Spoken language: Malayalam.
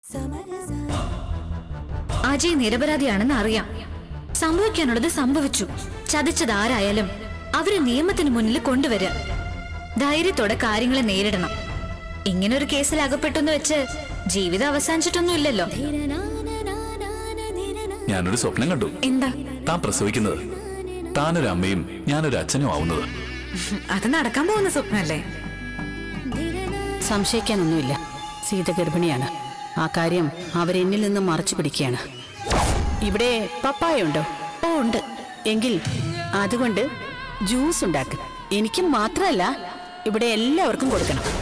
അജയ് നിരപരാധിയാണെന്ന് അറിയാം സംഭവിക്കാനുള്ളത് സംഭവിച്ചു ചതിച്ചത് ആരായാലും അവരെ നിയമത്തിന് മുന്നിൽ കൊണ്ടുവരിക ധൈര്യത്തോടെ കാര്യങ്ങളെ നേരിടണം ഇങ്ങനൊരു കേസിൽ അകപ്പെട്ടെന്ന് വെച്ച് ജീവിതം അവസാനിച്ചിട്ടൊന്നും ഇല്ലല്ലോ ഞാനൊരു സ്വപ്നം കണ്ടു എന്താ താൻ പ്രസവിക്കുന്നത് താനൊരു അമ്മയും ഞാനൊരു അച്ഛനും ആവുന്നത് അത് നടക്കാൻ പോകുന്ന സ്വപ്നല്ലേ സംശയിക്കാനൊന്നുമില്ല സീത ഗർഭിണിയാണ് ആ കാര്യം അവരെന്നിൽ നിന്ന് മറച്ചു പിടിക്കുകയാണ് ഇവിടെ പപ്പായ ഉണ്ടോ ഓ ഉണ്ട് എങ്കിൽ അതുകൊണ്ട് ജ്യൂസ് ഉണ്ടാക്ക് എനിക്ക് മാത്രമല്ല ഇവിടെ എല്ലാവർക്കും കൊടുക്കണം